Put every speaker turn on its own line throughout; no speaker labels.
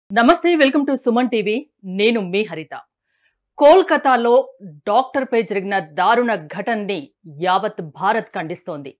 నమస్తే welcome to Suman TV నేను మీ హరిత కోల్కతాలో డాక్టర్పై జరిగిన దారుణ ఘటనని యావత్ భారత్ ఖండిస్తోంది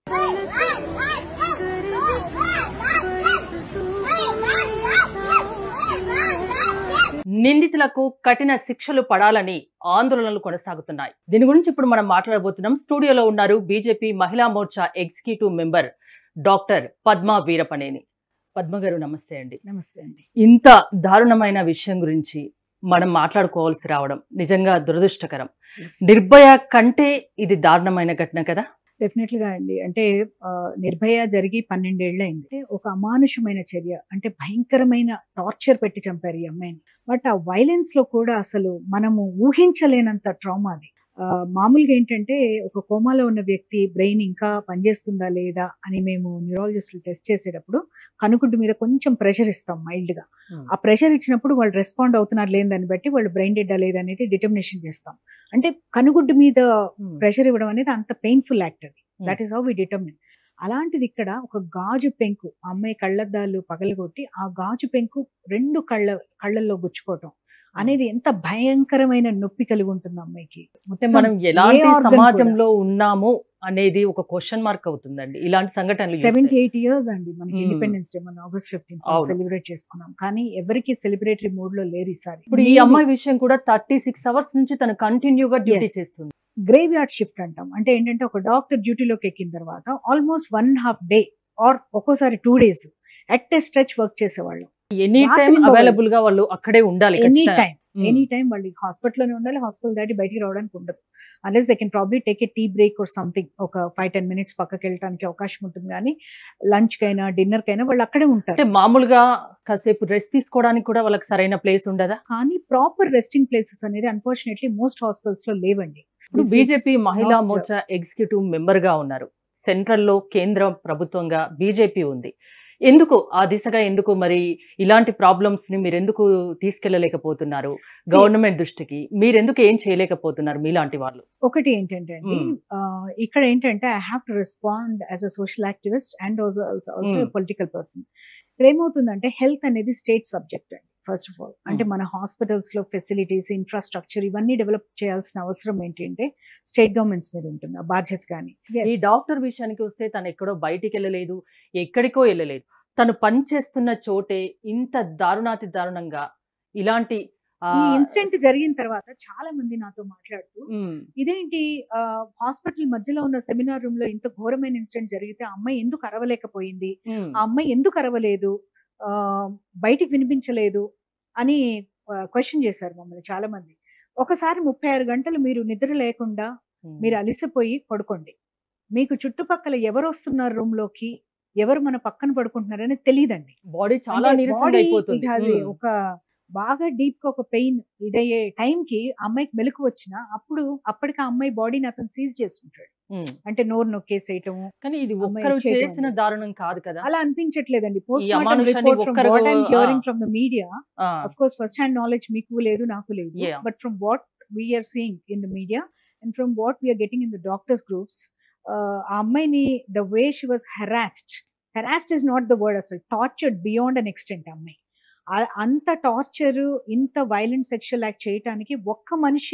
నిందితులకు కఠిన శిక్షలు పడాలని ఆందోళనలు కొనసాగుతున్నాయి దీని గురించి ఇప్పుడు మనం మాట్లాడబోతున్నాం స్టూడియోలో ఉన్నారు BJP Mahila Morcha executive member doctor Padma Veerapaneni Padma garu నమస్తే అండి
నమస్తే అండి
ఇంత దారుణమైన విషయం గురించి మనం మాట్లాడుకోవాల్సి రావడం నిజంగా దురదృష్టకరం నిర్భయ కంటే ఇది దారుణమైన ఘటన కదా
డెఫినెట్ గా అండి అంటే ఆ, నిర్భయ జరిగి పన్నెండేళ్ళు అయింది అంటే ఒక అమానుషమైన చర్య అంటే భయంకరమైన టార్చర్ పెట్టి చంపారు ఈ అమ్మాయిని బట్ ఆ వైలెన్స్ లో కూడా అసలు మనము ఊహించలేనంత ట్రామా అది ఆ, మామూలుగా ఏంటంటే ఒక కోమాలో ఉన్న వ్యక్తి బ్రెయిన్ ఇంకా పనిచేస్తుందా లేదా అని మేము న్యూరాలజిస్టులు టెస్ట్ చేసేటప్పుడు కనుకుంటు మీద కొంచెం ప్రెషర్ ఇస్తాం మైల్డ్ గా ఆ ప్రెషర్ ఇచ్చినప్పుడు వాళ్ళు రెస్పాండ్ అవుతున్నారు లేదని బట్టి వాళ్ళు బ్రెయిన్ డెడ్ లేదా అనేది డిటర్మినేషన్ చేస్తాం అంటే కనుగుడ్డు మీద ప్రెషర్ ఇవ్వడం అనేది అంత పెయిన్ఫుల్ యాక్ట్ అది that is how we determine అలాంటిది ఇక్కడ ఒక గాజు పెంకు ఆ అమ్మాయి కళ్ళద్దాలు పగలగొట్టి ఆ గాజు పెంకు రెండు కళ్ళ కళ్ళల్లో గుచ్చుకోవటం అనేది ఎంత భయంకరమైన నొప్పి కలిగి ఉంటుంది ఆ అమ్మాయికి
అంటే మనం ఎలాంటి
organ
సమాజంలో ఉన్నాము అనేది ఒక క్వశ్చన్ మార్క్ అవుతుందండి ఇలాంటి సంఘటనలు
సెవెంటీ
చూస్తే.
ఎయిట్ ఇయర్స్ అండి మనకి
Hmm.
ఇండిపెండెన్స్ డే మన ఆగస్ట్ ఫిఫ్టీన్
అవును.
సెలబ్రేట్ చేసుకున్నాం కానీ ఎవరికి సెలబ్రేటరీ మూడ్ లో లేరు ఈసారి
ఇప్పుడు ఈ అమ్మాయి విషయం కూడా థర్టీ సిక్స్ అవర్స్ నుంచి తను కంటిన్యూగా డ్యూటీ
Yes.
చేస్తుంది
గ్రేవ్ యార్డ్ షిఫ్ట్ అంటాం అంటే ఏంటంటే ఒక డాక్టర్ డ్యూటీలోకి ఎక్కిన తర్వాత almost one half day or ఒక్కోసారి two days at a stretch work చేసేవాళ్ళు
ఎనీ టైం
రాత్రింబవళ్ళు.
అవైలబుల్ గా వాళ్ళు అక్కడే ఉండాలి
ఎనీ
ఖచ్చితంగా.
టైం
ఉమ్.
ఎనీ టైం వాళ్ళు హాస్పిటల్లోనే ఉండాలి హాస్పిటల్ దాటి బయటికి రావడానికి ఉండదు unless they can probably take a tea break or something ఒక ఫైవ్ టెన్ మినిట్స్ పక్కకి వెళ్ళడానికి అవకాశం ఉంటుంది కానీ లంచ్ కైనా డిన్నర్ కైనా వాళ్ళు అక్కడే
అంటే
ఉంటారు
మామూలుగా కాసేపు రెస్ట్ తీసుకోవడానికి కూడా వాళ్ళకి సరైన ప్లేస్ ఉండదా
కానీ ప్రాపర్ రెస్టింగ్ ప్లేసెస్ అనేది అన్ఫార్చునేట్లీ మోస్ట్ హాస్పిటల్స్ లో లేవండి
ఇప్పుడు
This is
BJP Mahila
not-
Morcha executive member గా ఉన్నారు సెంట్రల్ లో కేంద్ర ప్రభుత్వంగా బీజేపీ ఉంది ఎందుకు ఆ దిశగా ఎందుకు మరి ఇలాంటి ప్రాబ్లమ్స్ ని మీరు ఎందుకు తీసుకెళ్లలేకపోతున్నారు గవర్నమెంట్ దృష్టికి మీరు ఎందుకు ఏం చేయలేకపోతున్నారు మీలాంటి వాళ్ళు
ఒకటి ఏంటంటే అండి
Hmm.
ఆ, ఇక్కడ ఏంటంటే I have to respond as a social activist and also
Hmm.
Political person ఇక్కడ ఏమవుతుందంటే హెల్త్ అనేది స్టేట్ సబ్జెక్ట్ అండి ఫస్ట్ ఆఫ్ ఆల్ అంటే
Hmm.
మన హాస్పిటల్స్ లో ఫెసిలిటీస్ ఇన్ఫ్రాస్ట్రక్చర్ ఇవన్నీ డెవలప్ చేయాల్సిన అవసరం ఏంటంటే స్టేట్ గవర్నమెంట్స్ మీద ఉంటుంది ఆ బాధ్యత కానీ
ఈ డాక్టర్ విషయానికి వస్తే తను ఎక్కడో బయటికి వెళ్ళలేదు ఎక్కడికో వెళ్ళలేదు తను పనిచేస్తున్న చోటే ఇంత దారుణాతి దారుణంగా ఇలాంటి ఆ,
ఈ ఇన్సిడెంట్ జరిగిన తర్వాత చాలా మంది నాతో మాట్లాడుతూ
ఉమ్,
ఇదేంటి హాస్పిటల్ మధ్యలో ఉన్న సెమినార్ రూమ్ లో ఇంత ఘోరమైన ఇన్సిడెంట్ జరిగితే ఆ అమ్మాయి ఎందుకు అరవలేకపోయింది
ఉమ్,
ఆ అమ్మాయి ఎందుకు అరవలేదు ఆ, బయటికి వినిపించలేదు అని క్వశ్చన్ చేశారు మమ్మల్ని చాలా మంది ఒకసారి ముప్పై ఆరు గంటలు మీరు నిద్ర లేకుండా
ఉమ్.
మీరు అలిసిపోయి పడుకోండి మీకు చుట్టుపక్కల ఎవరు వస్తున్నారు రూమ్ లోకి ఎవరు మన పక్కన పడుకుంటున్నారని తెలియదండి
బాడీ చాలా
అంటే
నీరసంగా
body
అయిపోతుంది
it has a-
ఉమ్,
ఒక బాగా డీప్ గా ఒక పెయిన్ ఇదయ్యే టైం కి అమ్మాయికి మెలకు వచ్చిన అప్పుడు అప్పటికి ఆ అమ్మాయి బాడీని అతను సీజ్ చేసుకుంటాడు
ఉమ్.
అంటే నోరు నొక్కేసేయటము
కానీ ఇది
అమ్మాయి
ఒక్కరు
చేయడం
చేసిన
అనేది.
దారుణం కాదు కదా
అలా అనిపించట్లేదండి పోస్ట్
అమానుషాన్ని ఒక్కరు-
హియరింగ్
ఆ.
ఫ్రమ్ ద మీడియా
ఆ,
of course first hand knowledge మీకు లేదు నాకు లేదు
Yeah.
But from what we're seeing in the media and from what we're getting in the doctors groups ఆ అమ్మాయిని the way she was harassed harassed is not the word అసలు tortured beyond an extent అమ్మాయి ఆ- అంత torture ఇంత violent sexual act చేయటానికి ఒక్క మనిషి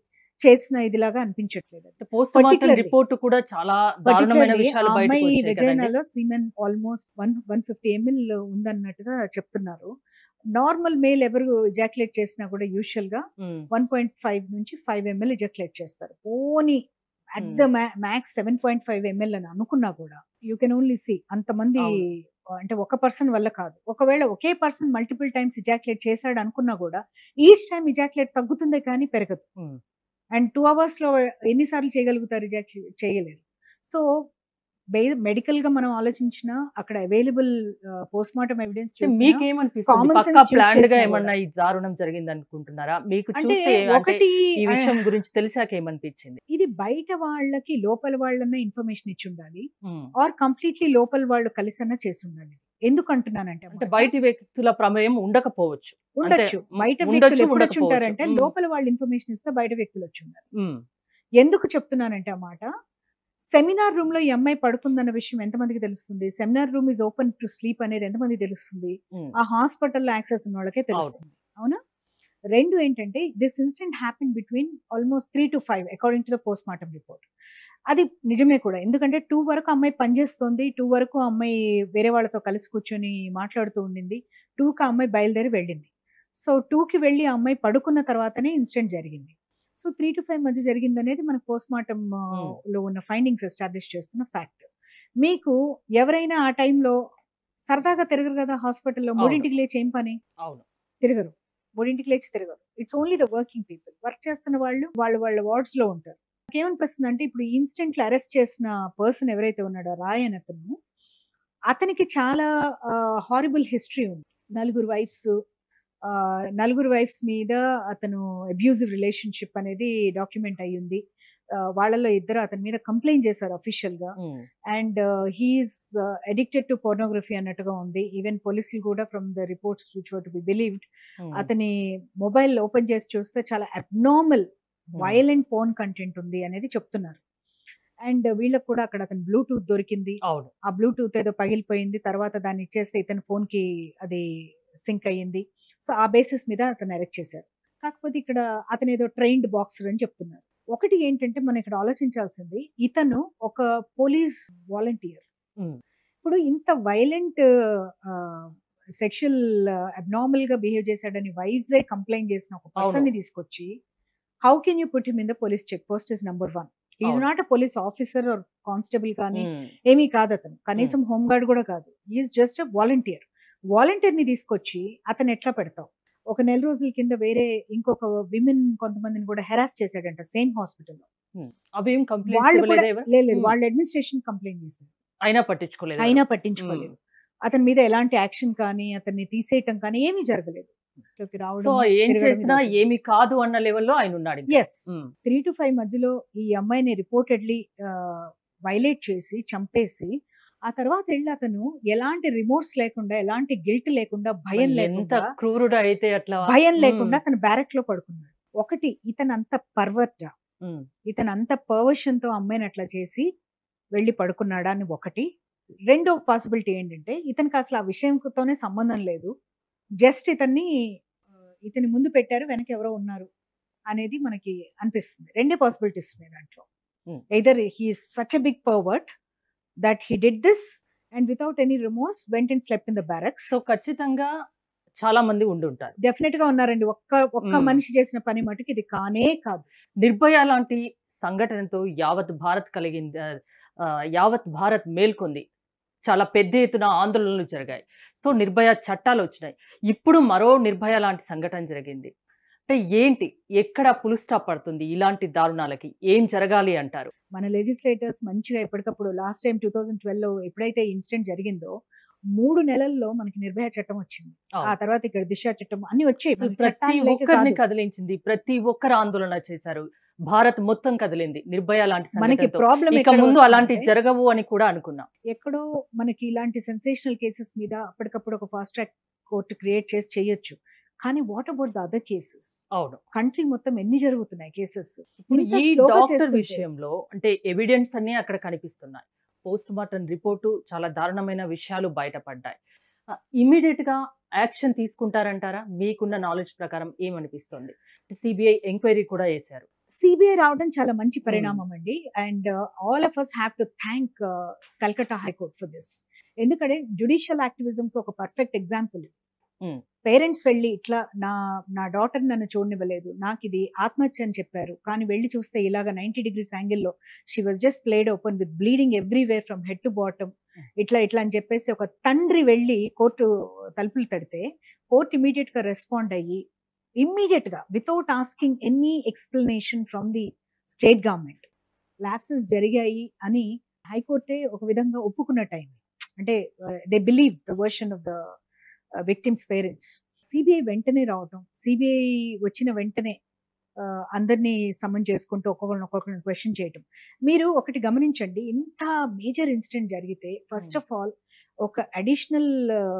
చేసిన ఇదిలాగా అనిపించట్లేదు
పోస్ట్ మార్టం
particularly-
రిపోర్ట్ కూడా చాలా దారుణమైన
Particularly
విషయాలు
ఆ
బయటకు
అమ్మాయి
వచ్చాయి కదండి
వెజైనాలో semen almost one one fifty ML ఉందన్నట్టుగా చెప్తున్నారు నార్మల్ మేల్ ఎవరు ఎజాక్యులేట్ చేసినా కూడా యూజువల్ గా
ఉమ్,
వన్ పాయింట్ ఫైవ్ నుంచి ఫైవ్ ఎంఎల్ ఎజాక్యులేట్ చేస్తారు only at the max seven point five ML అని అనుకున్నా కూడా యూ కెన్ ఓన్లీ సీ అంతమంది
అవును.
అంటే ఒక పర్సన్ వల్ల కాదు ఒకవేళ ఒకే పర్సన్ మల్టిపుల్ టైమ్స్ ఇజాక్యులేట్ చేశాడు అనుకున్నా కూడా ఈచ్ టైం ఇజాక్యులేట్ తగ్గుతుందే కానీ పెరగదు
ఉమ్.
అండ్ టూ అవర్స్ లో ఎన్నిసార్లు చేయగలుగుతారు ఇజాక్యులేట్ చేయలేరు సో మెడికల్ గా మనం ఆలోచించిన అక్కడ అవైలబుల్ పోస్ట్ మార్టం ఎవిడెన్స్
అంటే మీకేమనిపిస్తుంది
common
పక్కా
sense use
ప్లాన్డ్ గా
చేసినా
ఏమన్నా ఈ దారుణం జరిగింది అనుకుంటున్నారా మీకు
అంటే
చూస్తే అంటే
ఒకటి
ఈ విషయం గురించి తెలిసాక ఏమనిపించింది
ఇది బయట వాళ్ళకి లోపల వాళ్ళన్న ఇన్ఫర్మేషన్ ఇచ్చి ఉండాలి
ఉమ్.
ఆర్ కంప్లీట్లీ లోపల వాళ్ళు కలిసన్నా చేసి ఉండాలి ఎందుకు అంటున్నానంటే
అంటే బయటి వ్యక్తుల ప్రమేయం ఉండకపోవచ్చు
ఉండొచ్చు
అంటే
బయట
ఉండొచ్చు,
వ్యక్తులు ఎప్పుడు వచ్చి
ఉండకపోవచ్చు.
ఉంటారంటే
మ్మ్.
లోపల వాళ్ళు ఇన్ఫర్మేషన్ ఇస్తే బయట వ్యక్తులు వచ్చి ఉన్నారు
ఉమ్,
ఎందుకు చెప్తున్నానంటే ఆ మాట సెమినార్ రూమ్ లో ఈ అమ్మాయి పడుకుందన్న విషయం ఎంతమందికి తెలుస్తుంది seminar room is open to sleep అనేది ఎంతమంది తెలుస్తుంది
ఉమ్,
ఆ హాస్పిటల్లో యాక్సెస్ ఉన్న వాళ్ళకే తెలుస్తుంది అవునా రెండు ఏంటంటే this incident happen between almost three to five according to the post mortem report అది నిజమే కూడా ఎందుకంటే టూ వరకు అమ్మాయి పనిచేస్తుంది టూ వరకు అమ్మాయి వేరే వాళ్ళతో కలిసి కూర్చొని మాట్లాడుతూ ఉండింది టూకి ఆ అమ్మాయి బయలుదేరి వెళ్ళింది సో టూకి వెళ్ళి ఆ అమ్మాయి పడుకున్న తర్వాతనే ఇన్సిడెంట్ జరిగింది సో త్రీ టు ఫైవ్ మధ్య జరిగింది అనేది మనకు పోస్ట్ మార్టం లో ఉన్న ఫైండింగ్స్ ఎస్టాబ్లిష్ చేస్తున్న ఫ్యాక్ట్ మీకు ఎవరైనా ఆ టైంలో సరదాగా తిరగరు కదా హాస్పిటల్లో
అవును.
మూడింటికి లేచి ఏం పని
అవును
తిరగరు మూడింటికి లేచి తిరగరు it's only the working people work చేస్తున్న వాళ్ళు వాళ్ళు వాళ్ళ వార్డ్స్ లో ఉంటారు ఏమనిపిస్తుంది అంటే ఇప్పుడు ఇన్స్టెంట్ లో అరెస్ట్ చేసిన పర్సన్ ఎవరైతే ఉన్నాడో రాయ్ అని అతను అతనికి చాలా హారిబుల్ హిస్టరీ ఉంది నలుగురు వైఫ్స్ నలుగురు వైఫ్స్ మీద అతను అబ్యూజివ్ రిలేషన్షిప్ అనేది డాక్యుమెంట్ అయ్యింది ఆ, వాళ్ళలో ఇద్దరు అతని మీద కంప్లైంట్ చేశారు అఫీషియల్ గా
um,
and he is addicted to pornography అన్నట్టుగా ఉంది ఈవెన్ పోలీసులు కూడా from the reports which were to be believed
um,
అతని మొబైల్ ఓపెన్ చేసి చూస్తే చాలా అబ్నార్మల్ వైలెంట్ పోన్ కంటెంట్ ఉంది అనేది చెప్తున్నారు అండ్ వీళ్ళకి కూడా అక్కడ అతని బ్లూటూత్ దొరికింది
అవును
ఆ బ్లూటూత్ ఏదో పగిలిపోయింది తర్వాత దాన్ని ఇచ్చేస్తే ఇతని ఫోన్ కి అది సింక్ అయ్యింది సో ఆ బేసిస్ మీద అతను అరెస్ట్ చేశారు కాకపోతే ఇక్కడ అతను ఏదో ట్రైన్డ్ బాక్సర్ అని చెప్తున్నారు ఒకటి ఏంటంటే మనం ఇక్కడ ఆలోచించాల్సింది ఇతను ఒక పోలీస్ వాలంటీర్
ఉమ్,
ఇప్పుడు ఇంత వైలెంట్ సెక్షువల్ అబ్నార్మల్ గా బిహేవ్ చేశాడని వైఫ్స్ కంప్లైంట్ చేసిన ఒక పర్సన్ ని
అవును.
తీసుకొచ్చి how can you put him in the police check post is number one is
అవును.
Not a police officer or constable కానీ
ఉమ్,
ఏమీ కాదు అతను కనీసం హోమ్ గార్డ్ కూడా కాదు is just a volunteer volunteer ని తీసుకొచ్చి అతను ఎట్లా పెడతావు ఒక నెల రోజుల కింద వేరే ఇంకొక విమెన్ కొంతమందిని కూడా హెరాస్ చేశాడంట సేమ్ హాస్పిటల్లో
ఉమ్. అవేం కంప్లైంట్స్
వాళ్ళు కూడా
ఇవ్వలేదా ఎవరు?
లేదు లేదు,
ఉమ్.
వాళ్ళు అడ్మినిస్ట్రేషన్ కంప్లైంట్ చేశారు
అయినా పట్టించుకోలేదు ఎవరు?
అయినా పట్టించుకోలేదు అతని మీద ఎలాంటి యాక్షన్ కానీ అతన్ని తీసేయటం కానీ ఏమీ జరగలేదు లోకి రావడం,
సో ఏం
తిరగడం
చేసినా
ఇదొకటి.
ఏమి కాదు అన్న లెవెల్లో ఆయన ఉన్నాడు ఇంకా.
Yes
um,
three to five మధ్యలో ఈ అమ్మాయిని రిపోర్టెడ్లీ వైలేట్ చేసి చంపేసి ఆ తర్వాత వెళ్ళి అతను ఎలాంటి రిమోర్స్ లేకుండా ఎలాంటి గిల్ట్ లేకుండా భయం
ఎంత
లేకుండా
క్రూరుడు అయితే అట్లా
భయం
ఉమ్,
లేకుండా అతను బ్యారెక్ లో పడుకున్నాడు ఒకటి ఇతను అంత పర్వర్ట్
ఉమ్,
ఇతను అంత పర్వర్షన్ తో అమ్మాయిని అట్లా చేసి వెళ్ళి పడుకున్నాడా అని ఒకటి రెండో పాసిబిలిటీ ఏంటంటే ఇతనికి అసలు ఆ విషయంతోనే సంబంధం లేదు జస్ట్ ఇతన్ని ఆ, ఇతని ముందు పెట్టారు వెనక ఎవరో ఉన్నారు అనేది మనకి అనిపిస్తుంది రెండే పాసిబిలిటీస్ ఉన్నాయి దాంట్లో
Hmm.
Either he such a big pervert that he did this and without any remorse went and slept in the barracks
so ఖచ్చితంగా చాలా మంది ఉండి ఉంటారు
డెఫినెట్ గా ఉన్నారండి ఒక్క ఒక్క
Hmm.
మనిషి చేసిన పని మటుకు ఇది కానే కాదు
నిర్భయ లాంటి సంఘటనతో యావత్ భారత్ కలిగింది ఆ, ఆ, యావత్ భారత్ మేల్కొంది చాలా పెద్ద ఎత్తున ఆందోళనలు జరిగాయి సో నిర్భయ చట్టాలు వచ్చినాయి ఇప్పుడు మరో నిర్భయ లాంటి సంఘటన జరిగింది అంటే ఏంటి ఎక్కడ పులు స్టాప్ పడుతుంది ఇలాంటి దారుణాలకి ఏం జరగాలి అంటారు
మన లెజిస్లేటర్స్ మంచిగా ఎప్పటికప్పుడు last time two thousand twelve లో ఎప్పుడైతే ఇన్సిడెంట్ జరిగిందో మూడు నెలల్లో మనకి నిర్భయ చట్టం వచ్చింది
అవును.
ఆ తర్వాత ఇక్కడ దిశ చట్టం అన్ని వచ్చాయి
అసలు
మనకి
ప్రతి
చట్టాలు లేక
ఒక్కరిని
కాదు.
కదిలించింది ప్రతి ఒక్కరు ఆందోళన చేశారు భారత్ మొత్తం కదిలింది నిర్భయ లాంటి
మనకి
సంఘటనతో
ప్రాబ్లం
ఇక ముందు అలాంటి జరగవు అని కూడా అనుకున్నాం
ఎక్కడో మనకి ఇలాంటి సెన్సేషనల్ కేసెస్ మీద అప్పటికప్పుడు ఒక ఫాస్ట్ ట్రాక్ కోర్టు క్రియేట్ చేసి చేయొచ్చు కానీ what about the other cases
అవును
కంట్రీ మొత్తం ఎన్ని జరుగుతున్నాయి కేసెస్
ఇప్పుడు
ఇంత
ఈ
స్లోగా
డాక్టర్
చేస్తుంటే.
విషయంలో అంటే ఎవిడెన్స్ అన్ని అక్కడ కనిపిస్తున్నాయి పోస్ట్ మార్టం రిపోర్టు చాలా దారుణమైన విషయాలు బయటపడ్డాయి ఇమీడియట్ గా యాక్షన్ తీసుకుంటారంటారా మీకున్న నాలెడ్జ్ ప్రకారం ఏమనిపిస్తుంది సిబిఐ ఎంక్వైరీ కూడా వేశారు
సిబిఐ రావడం చాలా మంచి పరిణామం అండి and all of us have to thank Calcutta high court for this ఎందుకంటే జుడిషియల్ యాక్టివిజం కి ఒక పర్ఫెక్ట్ ఎగ్జాంపుల్
Hmm.
పేరెంట్స్ వెళ్ళి ఇట్లా నా నా డాటర్ నన్ను చూడనివ్వలేదు నాకు ఇది ఆత్మహత్య అని చెప్పారు కానీ వెళ్ళి చూస్తే ఇలాగ నైన్టీ డిగ్రీస్ యాంగిల్లో she was just played open with bleeding everywhere from head to bottom
Hmm.
ఇట్లా ఇట్లా అని చెప్పేసి ఒక తండ్రి వెళ్ళి కోర్టు తలుపులు తడితే కోర్టు ఇమీడియట్ గా రెస్పాండ్ అయ్యి ఇమ్మీడియట్ గా without asking any explanation from the state government lapses జరిగాయి అని హైకోర్టే ఒక విధంగా ఒప్పుకున్నట్టు అయింది అంటే they believe the version of the victims parents CBI వెంటనే రావటం సిబిఐ వచ్చిన వెంటనే ఆ, అందరినీ సమన్ చేసుకుంటూ ఒక్కొక్కరిని ఒక్కొక్కరిని క్వశ్చన్ చేయటం మీరు ఒకటి గమనించండి ఇంత మేజర్ ఇన్సిడెంట్ జరిగితే ఫస్ట్
Hmm.
ఆఫ్ ఆల్ ఒక additional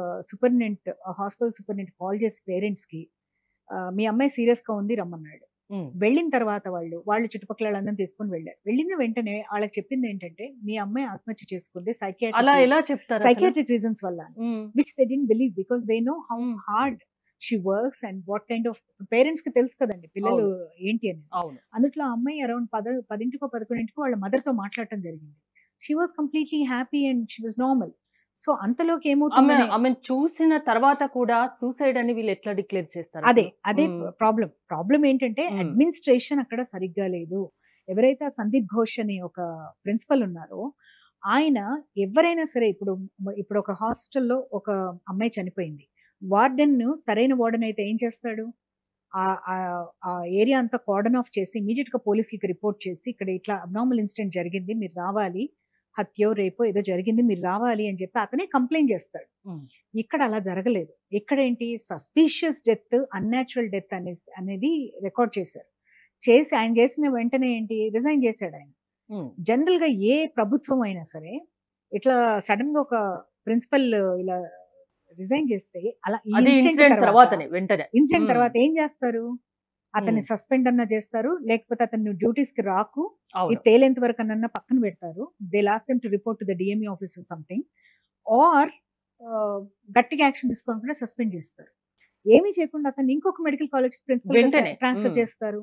superintendent hospital superintendent call చేసి పేరెంట్స్ కి ఆ, మీ అమ్మాయి సీరియస్ గా ఉంది రమ్మన్నాడు
ఉమ్.
వెళ్ళిన తర్వాత వాళ్ళు వాళ్ళు చుట్టుపక్కల వాళ్ళందరినీ తీసుకొని వెళ్ళారు వెళ్ళిన వెంటనే వాళ్ళకి చెప్పింది ఏంటంటే మీ అమ్మాయి ఆత్మహత్య చేసుకుంది
అలా
సైకియాట్రిక్
ఎలా చెప్తారు అసలు?
సైకియాట్రిక్ రీజన్స్ వల్ల
um,
which they didn't believe because they know how
um,
hard she works and what kind of parents కి తెలుసు కదండి పిల్లలు ఏంటి అని
అవును
అందుట్లో ఆ అమ్మాయి అరౌండ్ పద పదింటికో పదకొండింటికో వాళ్ళ మదర్ తో మాట్లాడటం జరిగింది she was completely happy and she was normal so అంతలోకి
ఆమె
ఏమవుతుంది
ఆమె చూసిన తర్వాత కూడా సూసైడ్ అని వీళ్ళు ఎట్లా డిక్లేర్ చేస్తారు
అదే
అసలు?
అదే
మ్మ్.
ప్రాబ్లం ప్రాబ్లం ఏంటంటే
మ్మ్.
అడ్మినిస్ట్రేషన్ అక్కడ సరిగ్గా లేదు ఎవరైతే ఆ సందీప్ ఘోష్ అని ఒక ప్రిన్సిపల్ ఉన్నారో ఆయన ఎవరైనా సరే ఇప్పుడు ఇప్పుడు ఒక హాస్టల్లో ఒక అమ్మాయి చనిపోయింది వార్డెన్ సరైన వార్డెన్ అయితే ఏం చేస్తాడు ఆ- ఆ- ఆ ఏరియా అంతా కార్డన్ ఆఫ్ చేసి ఇమీడియట్ గా పోలీసులకి రిపోర్ట్ చేసి ఇక్కడ ఇట్లా అబ్నార్మల్ ఇన్సిడెంట్ జరిగింది మీరు రావాలి హత్యో రేపో ఏదో జరిగింది మీరు రావాలి అని చెప్పి అతనే కంప్లైంట్ చేస్తాడు
మ్మ్.
ఇక్కడ అలా జరగలేదు ఇక్కడ ఏంటి సస్పీషియస్ డెత్ అన్యాచురల్ డెత్ అనేది అనేది రికార్డ్ చేశారు చేసి ఆయన చేసిన వెంటనే ఏంటి రిజైన్ చేశాడు ఆయన
ఉమ్,
జనరల్ గా ఏ ప్రభుత్వం అయినా సరే ఇట్లా సడన్ గా ఒక ప్రిన్సిపల్ ఇలా రిజైన్ చేస్తే అలా ఈ
అది
incident
ఇన్సిడెంట్
తర్వాత-
తర్వాతనే వెంటనే
ఇన్సిడెంట్
మ్మ్.
తర్వాత ఏం చేస్తారు అతన్ని
మ్మ్.
సస్పెండ్ అన్నా చేస్తారు లేకపోతే అతన్ని డ్యూటీస్ కి రాకు ఇది
అవును
తేలేంత వరకు అన్న పక్కన పెడతారు they lost them to report to the DME office something or గట్టిగా యాక్షన్ తీసుకోకుండా సస్పెండ్ చేస్తారు ఏమీ చేయకుండా అతన్ని ఇంకొక మెడికల్ కాలేజ్ ప్రిన్సిపల్
వెంటనే.
Transfer
hmm.
చేస్తారు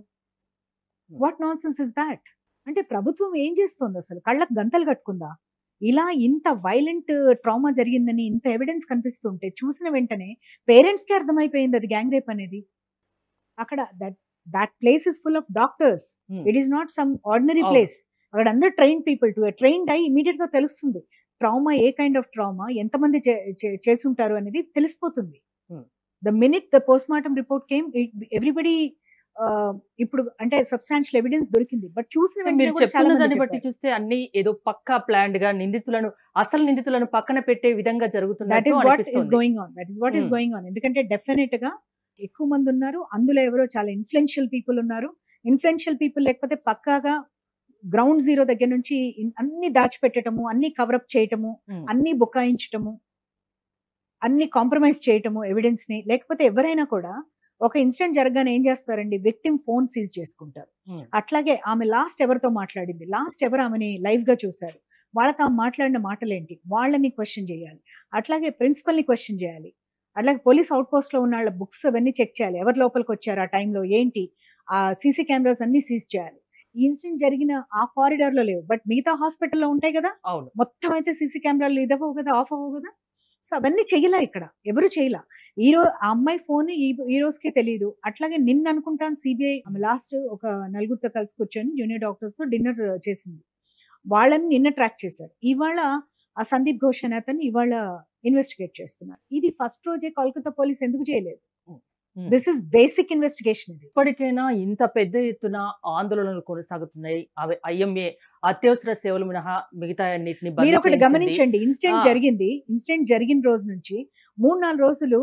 what nonsense is that అంటే ప్రభుత్వం ఏం చేస్తుంది అసలు కళ్ళకు గంతలు కట్టుకుందా ఇలా ఇంత వైలెంట్ ట్రామా జరిగిందని ఇంత ఎవిడెన్స్ కనిపిస్తుంటే చూసిన వెంటనే పేరెంట్స్ కి అర్థమైపోయింది అది గ్యాంగ్ రేప్ అనేది అక్కడ that that place is full of doctors
um,
it is not some ordinary
అవును.
ప్లేస్ అక్కడ అందరు ట్రైన్ పీపుల్ టు ట్రైన్డ్ అయ్యి ఇమీడియట్ గా తెలుస్తుంది trauma a kind of trauma ఎంతమంది చే- చే- చేసి ఉంటారు అనేది తెలిసిపోతుంది
Hmm.
The minute the post mortem report came everybody ఇప్పుడు అంటే సబ్స్టాన్షియల్ ఎవిడెన్స్ దొరికింది బట్ చూసిన వెంటనే
మీరు
కూడా చాలా
చెప్తున్న
మంది
దాన్ని బట్టి
చెప్పారు.
చూస్తే అన్ని ఏదో పక్కా ప్లాన్డ్ గా నిందితులను అసలు నిందితులను పక్కన పెట్టే విధంగా
దట్
జరుగుతున్నట్టు
ఈస్ వాట్ ఈస్
అనిపిస్తుంది
going on that is what is
Hmm.
Going on ఎందుకంటే డెఫినెట్ గా ఎక్కువ మంది ఉన్నారు అందులో ఎవరో చాలా ఇన్ఫ్లుయెన్షియల్ పీపుల్ ఉన్నారు ఇన్ఫ్లుయెన్షియల్ పీపుల్ లేకపోతే పక్కాగా గ్రౌండ్ జీరో దగ్గర నుంచి ఇన్- అన్ని దాచిపెట్టడము అన్ని కవరప్ చేయటము
ఉమ్,
అన్ని బుకాయించటము అన్ని కాంప్రమైజ్ చేయటము ఎవిడెన్స్ ని లేకపోతే ఎవరైనా కూడా ఒక ఇన్సిడెంట్ జరగగానే ఏం చేస్తారండి విక్టిమ్ ఫోన్ సీజ్ చేసుకుంటారు
Hmm.
అట్లాగే ఆమె లాస్ట్ ఎవరితో మాట్లాడింది లాస్ట్ ఎవరు ఆమెని లైవ్ గా చూశారు వాళ్ళతో ఆమె మాట్లాడిన మాటలేంటి వాళ్ళని క్వశ్చన్ చేయాలి అట్లాగే ప్రిన్సిపల్ ని క్వశ్చన్ చేయాలి అట్లాగే పోలీస్ అవుట్ పోస్ట్ లో ఉన్న వాళ్ళ బుక్స్ అవన్నీ చెక్ చేయాలి ఎవరు లోపలికి వచ్చారు ఆ టైంలో ఏంటి ఆ సీసీ కెమెరాస్ అన్ని సీజ్ చేయాలి ఈ ఇన్సిడెంట్ జరిగిన ఆ కారిడార్ లో లేవు బట్ మిగతా హాస్పిటల్లో ఉంటాయి కదా
అవును
మొత్తం అయితే సీసీ కెమెరాలు ఇదవ్వవు కదా ఆఫ్ అవ్వవు కదా సో అవన్నీ చెయ్యలా ఇక్కడ ఎవరు చేయలా ఈ రోజు ఆ అమ్మాయి ఫోన్ ఈ ఈ రోజుకే తెలియదు అట్లాగే నిన్న అనుకుంటాను సిబిఐ ఆమె లాస్ట్ ఒక నలుగురితో కలిసి కూర్చొని జూనియర్ డాక్టర్స్ తో డిన్నర్ చేసింది వాళ్ళని నిన్న ట్రాక్ చేశారు ఇవాళ ఆ సందీప్ ఘోష్ అనే అతన్ని ఇవాళ ఇన్వెస్టిగేట్ చేస్తున్నారు ఇది ఫస్ట్ రోజే కోల్కతా పోలీస్ ఎందుకు చేయలేదు
Hmm.
This is basic investigation ఇది
ఇప్పటికైనా ఇంత పెద్ద ఎత్తున ఆందోళనలు కొనసాగుతున్నాయి అవి ఐఎంఏ అత్యవసర సేవలు మినహా మిగతా అన్నిటిని బంద్
మీరు ఒకటి
చేయించింది.
గమనించండి ఇన్సిడెంట్
ఆ.
జరిగింది ఇన్సిడెంట్ జరిగిన రోజు నుంచి మూడు నాలుగు రోజులు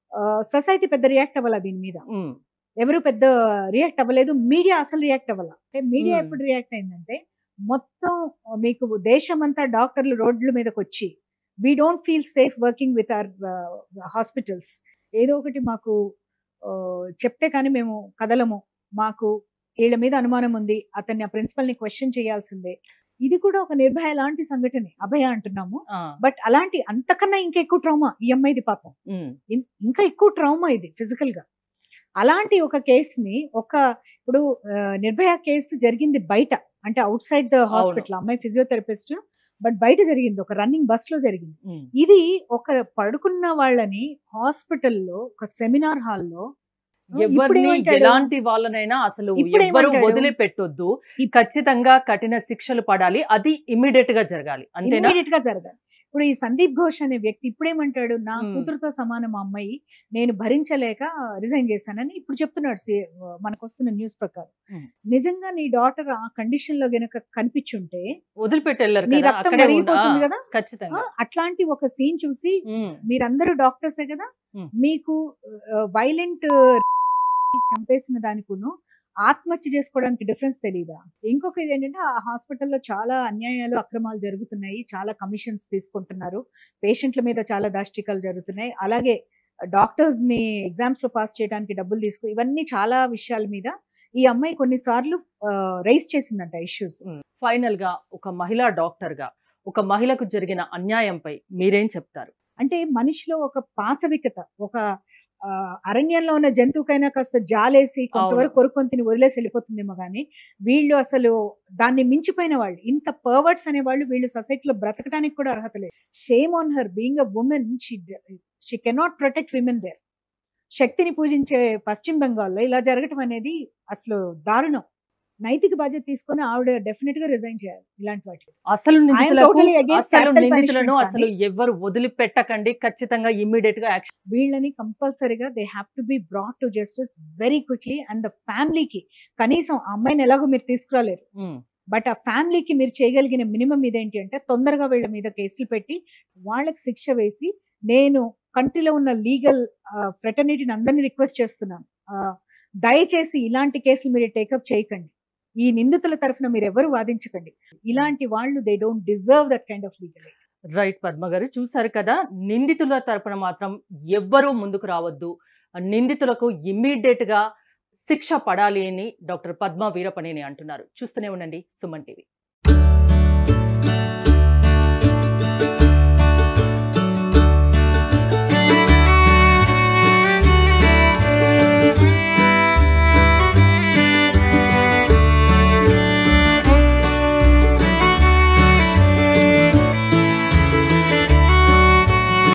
సొసైటీ పెద్ద రియాక్ట్ అవ్వాల దీని మీద
ఉమ్,
ఎవరు పెద్ద రియాక్ట్ అవ్వలేదు మీడియా అసలు రియాక్ట్ అవ్వాల అంటే మీడియా
Hmm.
ఎప్పుడు రియాక్ట్ అయిందంటే మొత్తం మీకు దేశమంతా డాక్టర్లు రోడ్ల మీదకి వచ్చి we don't feel safe working with our hospitals ఏదో ఒకటి మాకు ఆ, చెప్తే కానీ మేము కదలము మాకు వీళ్ళ మీద అనుమానం ఉంది అతన్ని ఆ ప్రిన్సిపల్ ని క్వశ్చన్ చేయాల్సిందే ఇది కూడా ఒక నిర్భయ లాంటి సంఘటనే అభయ అంటున్నాము
ఆ,
బట్ అలాంటి అంతకన్నా ఇంకా ఎక్కువ ట్రామా ఈ అమ్మాయిది పాపం
ఉమ్,
ఇన్- ఇంకా ఎక్కువ ట్రామా ఇది ఫిజికల్ గా అలాంటి ఒక కేసుని ఒక ఇప్పుడు ఆ, నిర్భయ కేసు జరిగింది బయట అంటే అవుట్ సైడ్ ద హాస్పిటల్ అమ్మాయి ఫిజియోథెరపిస్ట్ బట్ బయట జరిగింది ఒక రన్నింగ్ బస్ లో జరిగింది
ఉమ్.
ఇది ఒక పడుకున్న వాళ్ళని హాస్పిటల్లో ఒక సెమినార్ హాల్లో
ఎవరిని ఎలాంటి వాళ్ళనైనా అసలు
ఇప్పుడు
ఎవ్వరు
ఏమంటాడు?
వదిలిపెట్టొద్దు ఖచ్చితంగా కఠిన శిక్షలు పడాలి అది ఇమ్మీడియట్ గా జరగాలి అంతేనా
ఇమీడియట్ గా జరగాలి ఇప్పుడు ఈ సందీప్ ఘోష్ అనే వ్యక్తి ఇప్పుడేమంటాడు నా
Hmm.
కూతురుతో సమానం ఆ అమ్మాయి నేను భరించలేక రిజైన్ చేశానని ఇప్పుడు చెప్తున్నాడు సి- మనకు వస్తున్న న్యూస్ ప్రకారం
Hmm.
నిజంగా నీ డాటర్ ఆ కండిషన్ లో గనక కనిపించుంటే
వదిలిపెట్టెళ్ళరు
నీ
కదా
రక్తం
అక్కడే ఉన్న-
మరిగిపోతుంది
ఆ,
కదా ఆ,
ఖచ్చితంగా
అట్లాంటి ఒక సీన్ చూసి
ఉమ్,
మీరందరూ డాక్టర్సే కదా
Hmm.
మీకు వైలెంట్ చంపేసిన దానికును ఆత్మహత్య చేసుకోవడానికి డిఫరెన్స్ తెలియదా ఇంకొకటి ఏంటంటే ఆ హాస్పిటల్లో చాలా అన్యాయాలు అక్రమాలు జరుగుతున్నాయి చాలా కమిషన్స్ తీసుకుంటున్నారు పేషెంట్ల మీద చాలా దాష్టికాలు జరుగుతున్నాయి అలాగే డాక్టర్స్ ని ఎగ్జామ్స్ లో పాస్ చేయడానికి డబ్బులు తీసుకు ఇవన్నీ చాలా విషయాల మీద ఈ అమ్మాయి కొన్నిసార్లు రైస్ చేసిందంట ఇష్యూస్
ఫైనల్ గా ఒక మహిళా డాక్టర్ గా ఒక మహిళకు జరిగిన అన్యాయంపై మీరేం చెప్తారు
అంటే మనిషిలో ఒక పాశవికత ఒక ఆ, అరణ్యంలో ఉన్న జంతువుకైనా కాస్త జాలేసి కొంతవరకు కొరుకొని తిని వదిలేసి వెళ్ళిపోతుందేమో కానీ వీళ్ళు అసలు దాన్ని మించిపోయిన వాళ్ళు ఇంత పర్వర్డ్స్ అనే వాళ్ళు వీళ్ళు సొసైటీలో బ్రతకడానికి కూడా అర్హత లేదు shame on her being a woman she she cannot protect women there శక్తిని పూజించే పశ్చిమ బెంగాల్లో ఇలా జరగటం అనేది అసలు దారుణం నైతిక బాధ్యత తీసుకొని ఆవిడ డెఫినెట్ గా రిజైన్ చేయాలి ఇలాంటి వాటికి
అసలు నిందితులకు
totally against
అసలు
capital
నిందితులను
punishment
అసలు ఎవరు వదిలిపెట్టకండి ఖచ్చితంగా ఇమ్మీడియట్ గా యాక్షన్
వీళ్ళని కంపల్సరీగా they have to be brought to justice very quickly and the ఫ్యామిలీకి కనీసం ఆ అమ్మాయిని ఎలాగో మీరు తీసుకురాలేరు బట్ ఆ ఫ్యామిలీకి మీరు చేయగలిగిన మినిమం ఇదేంటి అంటే తొందరగా వీళ్ళ మీద కేసులు పెట్టి వాళ్ళకి శిక్ష వేసి నేను కంట్రీలో ఉన్న లీగల్ ఫ్రెటర్నిటీని అందరినీ రిక్వెస్ట్ చేస్తున్నాను ఆ, దయచేసి ఇలాంటి కేసులు మీరు టేకప్ చేయకండి ఈ నిందితుల తరఫున మీరు ఎవరు వాదించకండి ఇలాంటి వాళ్ళు they don't deserve that kind of legal
right Padma garu చూసారు కదా నిందితుల తరపున మాత్రం ఎవ్వరూ ముందుకు రావద్దు నిందితులకు ఇమ్మీడియట్ గా శిక్ష పడాలి అని డాక్టర్ పద్మ వీరపనేని అంటున్నారు చూస్తూనే ఉండండి సుమన్ టీవీ